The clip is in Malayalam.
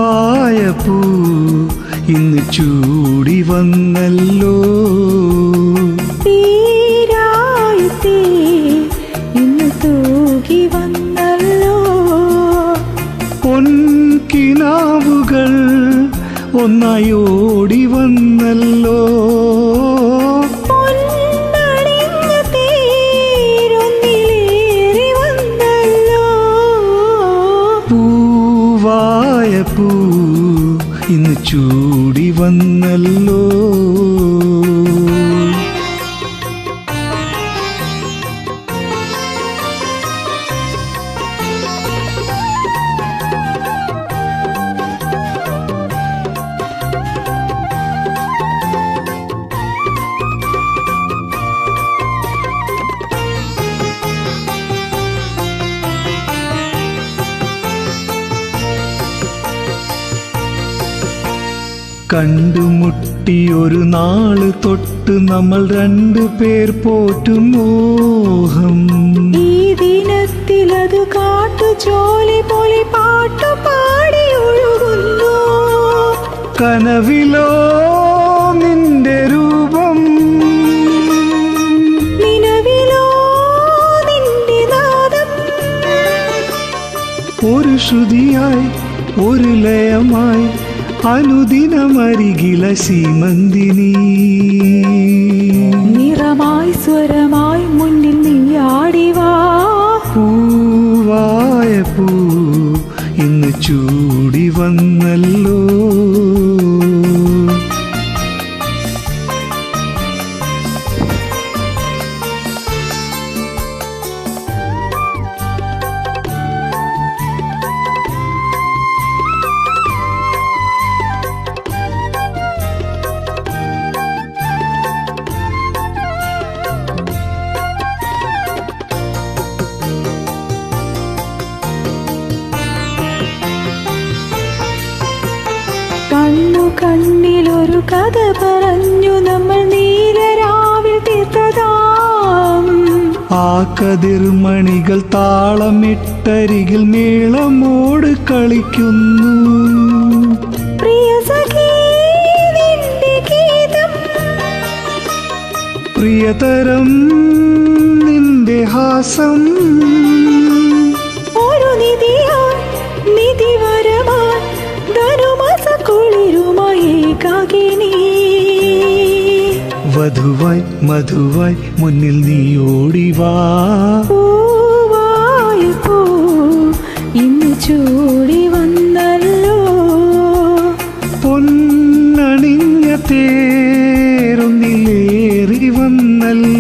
പൂവായ പൂ ഇന്ന് ചൂടി വന്നല്ലോ തീരായത്തേ ഇന്ന് തൂകി വന്നല്ലോ പൊൻകിനാവുകൾ ഒന്നായി ഓടി വന്നല്ലോ പൊന്നണിഞ്ഞ തേരൊന്നിലേറി വന്നല്ലോ പൂവായ പൂ ഇന്ന് ചൂടി വന്നല്ലോ കണ്ടുമുട്ടി ഒരു നാള് തൊട്ട് നമ്മൾ രണ്ടു പേർ പോറ്റും മോഹം ഈ ദിനത്തിലത് കാട്ടു ജോലി പോലെ പാട്ടു പാടി ഒഴുകുന്നു കനവിലോ നിന്റെ രൂപം നിലവിലോ നിന്റെ നാദം ഒരു ശ്രുതിയായി ഒരു ലയമായി അനുദിനമരികില സീമന്തിനി നിറമായി സ്വരമായി മുന്നിൽ നീ ആടിവാ പൂവായ പൂ ഇന്ന് ചൂടി വന്നല്ലോ കണ്ണു കണ്ണിലൊരു കഥ പറഞ്ഞു നമ്മൾ നീലരാവിൽ തീർത്തതാം ആ കതിർമണികൾ താളമിട്ടരികിൽ മേളമോട് കളിക്കുന്നു പ്രിയ സഖി നിന്റെ ഗീതം പ്രിയതരം നിന്റെ ഹാസം ഒരു നിധിയായി നിധിവരമായി ധനുമാസ കുളിരുമായി കാകിനി വധുവായി മധുവായി മുന്നിൽ നീ ഓടിവാ പൂവായ പൂ ഇന്ന് ചൂടി വന്നല്ലോ പൊന്നണിഞ്ഞ തേരൊന്നിലേറി വന്നല്ലോ